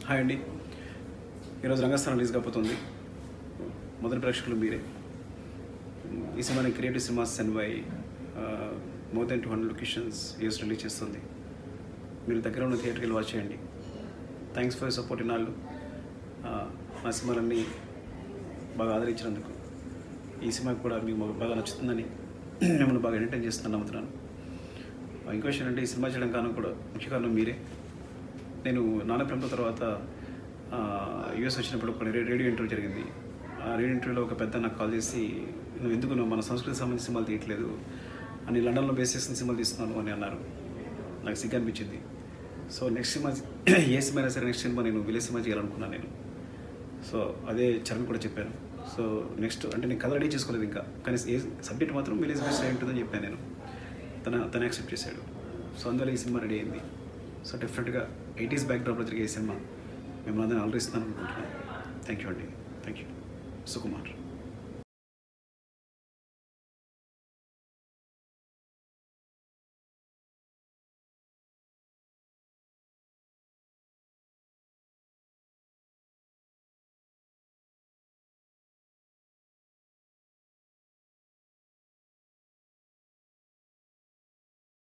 hi అండి ఈరోజు రంగస్థానం release కాబోతుంది మొదటి ప్రేక్షకులు మీరే ఈ సినిమాని క్రియేటివ్ సినిమాస్ సెన్ by more than two hundred locations యూస్ రిలీజ్ చేస్తుంది మీరు దగ్గర ఉన్న థియేటర్కి వెళ్ళి వాచ్ చేయండి థ్యాంక్స్ ఫర్ సపోర్ట్ ఇన్నాళ్ళు మా సినిమాలన్నీ బాగా ఆదరించినందుకు ఈ సినిమాకి కూడా మీకు బాగా నచ్చుతుందని మిమ్మల్ని బాగా ఎంటర్టైన్ చేస్తున్నాను నమ్ముతున్నాను ఆ, ఇంకో విషయం అంటే ఈ సినిమా చేయడం కారణం కూడా ముఖ్య కారణం మీరే నేను నాన్న ప్రేమతో తర్వాత యూఎస్ వచ్చినప్పుడు ఒక రే- రేడియో ఇంటర్వ్యూ జరిగింది ఆ రేడియో ఇంటర్వ్యూలో ఒక పెద్ద నాకు కాల్ చేసి నువ్వు ఎందుకు నువ్వు మన సంస్కృతికి సంబంధించిన సినిమాలు తీయట్లేదు అని లండన్లో బేస్ చేసిన సినిమాలు తీస్తున్నాను అని అన్నారు నాకు సిగ్గు అనిపించింది సో నెక్స్ట్ సినిమా ఏ సినిమా అయినా సరే నెక్స్ట్ సినిమా నేను విలేజ్ సినిమా చేయాలనుకున్నాను నేను సో అదే చరణ్ కూడా చెప్పాను సో నెక్స్ట్ అంటే నేను కథ రెడీ చేసుకోలేదు ఇంకా కానీ ఏ సబ్జెక్ట్ మాత్రం విలేజ్ బేస్డ్ అయి ఉంటుందని చెప్పాను నేను తన తను యాక్సెప్ట్ చేశాడు సో అందువల్ల ఈ సినిమా రెడీ అయింది సో డెఫినెట్గా ఎయిటీస్ బ్యాక్డ్రాప్లో జరిగే ఈ సినిమా మిమ్మల్ని అందరినీ అలరిస్తాను అనుకుంటున్నాను థ్యాంక్ యూ అండి థ్యాంక్ యూ సుకుమార్